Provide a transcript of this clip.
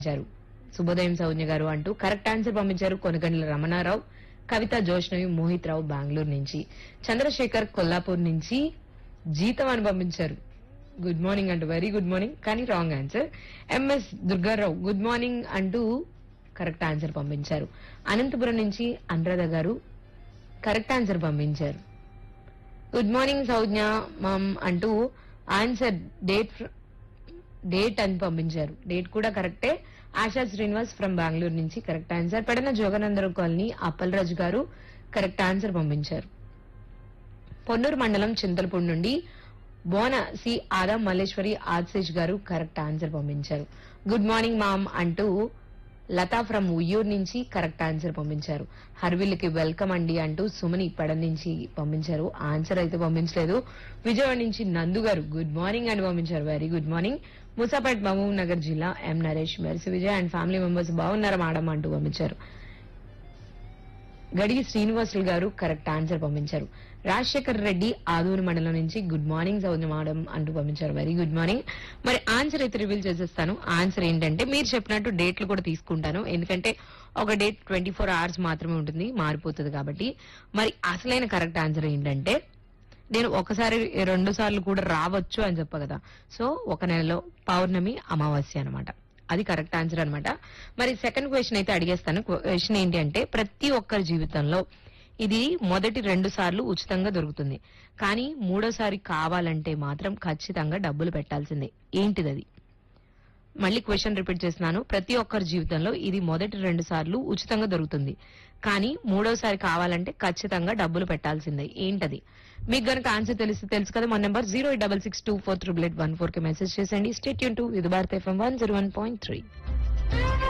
పంపించారు శుభోదయం సౌజ్ఞ గారు అంటూ కరెక్ట్ ఆన్సర్ పంపించారు కొనగండ్ల రమణారావు కవిత జోష్నవి మోహిత్ రావు బెంగళూరు నుంచి చంద్రశేఖర్ కొల్లాపూర్ నుంచి జీతం అని పంపించారు గుడ్ మార్నింగ్ అంటూ వెరీ గుడ్ మార్నింగ్ కానీ wrong answer MS Durgarao good morning అంటూ కరెక్ట్ ఆన్సర్ పంపించారు అనంతపురం నుంచి అనురాధ గారు కరెక్ట్ ఆన్సర్ పంపించారు గుడ్ మార్నింగ్ సౌజ్ఞ మమ్ అంటూ ఆన్సర్ డేట్ డేట్ అని పంపించారు డేట్ కూడా కరెక్టే ఆశా శ్రీనివాస్ ఫ్రమ్ బెంగళూరు నుంచి correct answer Pedana Joganandaram colony Appalaraju garu correct answer పంపించారు పొన్నూరు మండలం చింతలపూడి నుండి బోన సి ఆదా మల్లేశ్వరి ఆశీష్ గారు కరెక్ట్ ఆన్సర్ పంపించారు గుడ్ మార్నింగ్ మామ్ అంటూ లతా ఫ్రమ్ ఉయ్యూరు నుంచి కరెక్ట్ ఆన్సర్ పంపించారు హర్విల్కి వెల్కమ్ అండి అంటూ సుమని పడ నుంచి పంపించారు ఆన్సర్ అయితే పంపించలేదు విజయవాడ నుంచి నందు గారు గుడ్ మార్నింగ్ అని పంపించారు very good morning Musapet Mahabub Nagar జిల్లా M Naresh Mercy Vijay and family members బాగున్నారా మేడం అంటూ పంపించారు గడిగి శ్రీనివాసులు గారు కరెక్ట్ ఆన్సర్ పంపించారు రాజశేఖర్ రెడ్డి ఆదూరు మండలం నుంచి గుడ్ మార్నింగ్ సౌజన్య మేడం అంటూ పంపించారు వెరీ గుడ్ మార్నింగ్ మరి ఆన్సర్ అయితే రివీల్ చేసేస్తాను ఆన్సర్ ఏంటంటే మీరు చెప్పినట్టు డేట్లు కూడా తీసుకుంటాను ఎందుకంటే ఒక డేట్ ట్వంటీ ఫోర్ అవర్స్ మాత్రమే ఉంటుంది మారిపోతుంది కాబట్టి మరి అసలైన కరెక్ట్ ఆన్సర్ ఏంటంటే నేను ఒకసారి రెండు సార్లు కూడా రావచ్చు అని చెప్ప కదా సో ఒక నెలలో పౌర్ణమి అమావాస్య అన్నమాట అది కరెక్ట్ ఆన్సర్ అన్నమాట మరి సెకండ్ క్వశ్చన్ అయితే అడిగేస్తాను క్వశ్చన్ ఏంటి అంటే ప్రతి ఒక్కరి జీవితంలో ఇది మొదటి రెండు సార్లు ఉచితంగా దొరుకుతుంది కానీ మూడోసారి కావాలంటే మాత్రం ఖచ్చితంగా డబ్బులు పెట్టాల్సిందే ఏంటిది అది మళ్ళీ క్వశ్చన్ రిపీట్ చేస్తున్నాను ప్రతి ఒక్కరి జీవితంలో ఇది మొదటి రెండు సార్లు ఉచితంగా దొరుకుతుంది కానీ మూడోసారి కావాలంటే ఖచ్చితంగా డబ్బులు పెట్టాల్సిందే ఏంటది మీకు గనక ఆన్సర్ తెలిసి తెలుసు కదా మన number zero eight double six two four triple eight one four కి మెసేజ్ చేసండి స్టేట్ యూన్ టూ ఇది Bharat FM one zero one point three